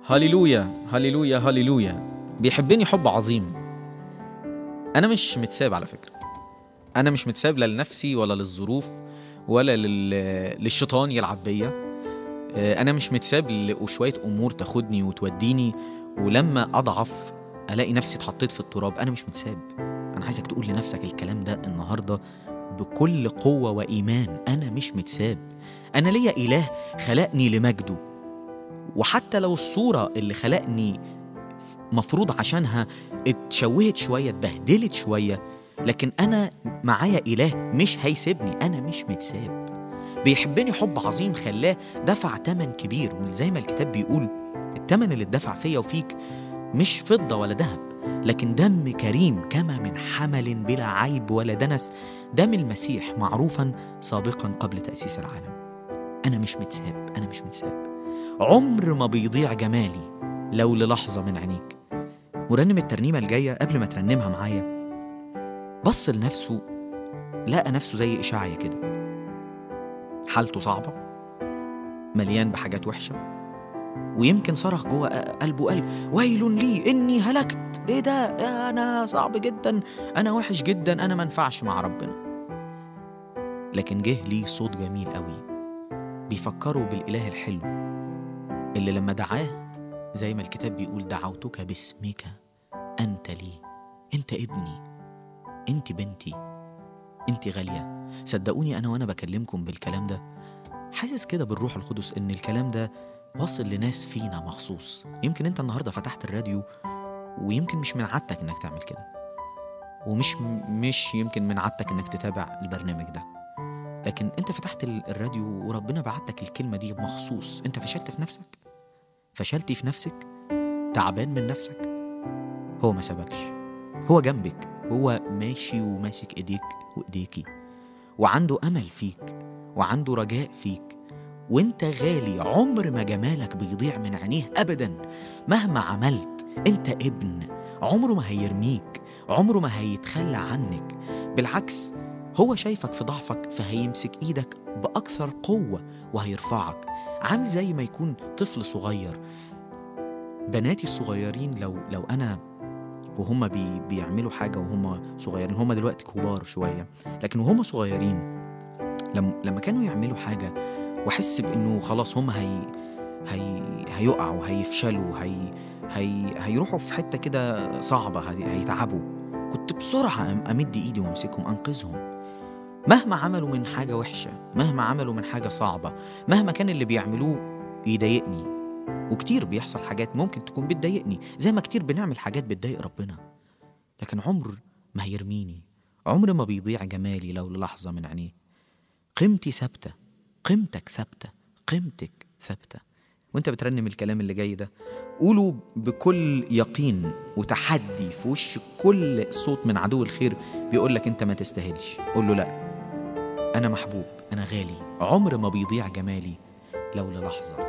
هللويا هللويا هللويا بيحبني حب عظيم انا مش متساب على فكره انا مش متساب لا لنفسي ولا للظروف ولا لل... للشيطان يلعب بيا آه، انا مش متساب لشويه امور تاخدني وتوديني ولما اضعف الاقي نفسي اتحطيت في التراب انا مش متساب انا عايزك تقول لنفسك الكلام ده النهارده بكل قوه وايمان انا مش متساب انا ليا اله خلقني لمجده وحتى لو الصورة اللي خلقني مفروض عشانها اتشوهت شوية اتبهدلت شوية لكن أنا معايا إله مش هيسيبني أنا مش متساب بيحبني حب عظيم خلاه دفع تمن كبير وزي ما الكتاب بيقول التمن اللي اتدفع فيا وفيك مش فضة ولا ذهب لكن دم كريم كما من حمل بلا عيب ولا دنس دم المسيح معروفا سابقا قبل تأسيس العالم أنا مش متساب أنا مش متساب عمر ما بيضيع جمالي لو للحظة من عينيك مرنم الترنيمة الجاية قبل ما ترنمها معايا بص لنفسه لقى نفسه زي إشعيا كده حالته صعبة مليان بحاجات وحشة ويمكن صرخ جوه قلبه قال ويل لي إني هلكت إيه ده أنا صعب جدا أنا وحش جدا أنا منفعش مع ربنا لكن جه ليه صوت جميل قوي بيفكروا بالإله الحلو اللي لما دعاه زي ما الكتاب بيقول دعوتك باسمك أنت لي أنت ابني أنت بنتي أنت غالية صدقوني أنا وأنا بكلمكم بالكلام ده حاسس كده بالروح القدس إن الكلام ده واصل لناس فينا مخصوص يمكن أنت النهاردة فتحت الراديو ويمكن مش من عادتك إنك تعمل كده ومش مش يمكن من عادتك إنك تتابع البرنامج ده لكن انت فتحت الراديو وربنا بعتك الكلمة دي مخصوص انت فشلت في نفسك فشلتي في نفسك تعبان من نفسك هو ما سابكش هو جنبك هو ماشي وماسك ايديك وايديكي وعنده امل فيك وعنده رجاء فيك وانت غالي عمر ما جمالك بيضيع من عينيه ابدا مهما عملت انت ابن عمره ما هيرميك عمره ما هيتخلى عنك بالعكس هو شايفك في ضعفك فهيمسك ايدك باكثر قوه وهيرفعك عامل زي ما يكون طفل صغير بناتي الصغيرين لو لو انا وهم بي بيعملوا حاجه وهم صغيرين هم دلوقتي كبار شويه لكن وهم صغيرين لما لما كانوا يعملوا حاجه واحس بانه خلاص هم هي هي هيقعوا هيفشلوا هي هي هيروحوا في حته كده صعبه هي هيتعبوا كنت بسرعه امد ايدي وامسكهم انقذهم مهما عملوا من حاجة وحشة مهما عملوا من حاجة صعبة مهما كان اللي بيعملوه يضايقني وكتير بيحصل حاجات ممكن تكون بتضايقني زي ما كتير بنعمل حاجات بتضايق ربنا لكن عمر ما هيرميني عمر ما بيضيع جمالي لو للحظة من عينيه قيمتي ثابتة قيمتك ثابتة قيمتك ثابتة وانت بترنم الكلام اللي جاي ده قولوا بكل يقين وتحدي في وش كل صوت من عدو الخير بيقول لك انت ما تستاهلش قول له لا أنا محبوب أنا غالي عمر ما بيضيع جمالي لو للحظة